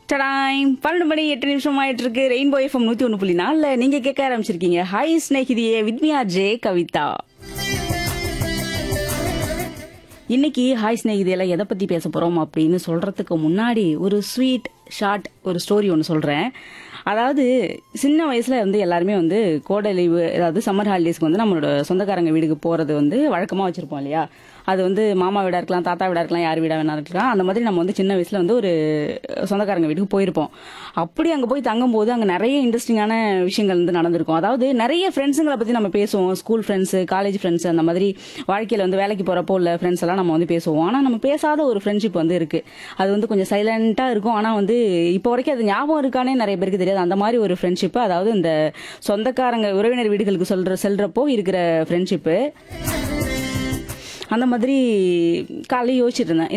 டடாய்ம் பன்னெண்டு மணி எட்டு நிமிஷம் ஆயிட்டு இருக்கு ரெயின்போ எஃப்எம் நூத்தி ஒன்று புள்ளி நாலுல நீங்க கேட்க ஆரம்பிச்சிருக்கீங்க ஹாய் ஸ்நேகிதியே வித்மியா ஜே கவிதா இன்னைக்கு ஹாய் ஸ்நேகிதியில எதை பத்தி பேச போறோம் அப்படின்னு சொல்றதுக்கு முன்னாடி ஒரு ஸ்வீட் ஷார்ட் ஒரு ஸ்டோரி ஒன்று சொல்றேன் அதாவது சின்ன வயசுல வந்து எல்லாருமே வந்து கோடை லீவு அதாவது சம்மர் ஹாலிடேஸ்க்கு வந்து நம்மளோட சொந்தக்காரங்க வீட்டுக்கு போறது வந்து வழக்கமா வச்சிருப்போம் இல்லையா அது வந்து மாமா வீடா இருக்கலாம் தாத்தா வீடா இருக்கலாம் யார் வீடா வேணா இருக்கலாம் அந்த மாதிரி நம்ம வந்து சின்ன வயசுல வந்து ஒரு சொந்தக்காரங்க வீட்டுக்கு போயிருப்போம் அப்படி அங்க போய் தங்கும் போது அங்க நிறைய இன்ட்ரெஸ்டிங்கான விஷயங்கள் வந்து நடந்திருக்கும் அதாவது நிறைய ஃப்ரெண்ட்ஸுங்களை பத்தி நம்ம பேசுவோம் ஸ்கூல் ஃப்ரெண்ட்ஸ் காலேஜ் ஃப்ரெண்ட்ஸ் அந்த மாதிரி வாழ்க்கையில வந்து வேலைக்கு போறப்போ உள்ள ஃப்ரெண்ட்ஸ் எல்லாம் நம்ம வந்து பேசுவோம் ஆனா நம்ம பேசாத ஒரு ஃப்ரெண்ட்ஷிப் வந்து இருக்கு அது வந்து கொஞ்சம் சைலண்டா இருக்கும் ஆனா வந்து இப்போ வரைக்கும் அது ஞாபகம் இருக்கானே நிறைய பேருக்கு தெரியாது அந்த மாதிரி ஒரு ஃப்ரெண்ட்ஷிப் அதாவது இந்த சொந்தக்காரங்க உறவினர் வீடுகளுக்கு சொல்ற செல்றப்போ இருக்கிற ஃப்ரெண்ட்ஷிப்பு அந்த மாதிரி காலையில் யோசிச்சுட்டு இருந்தேன்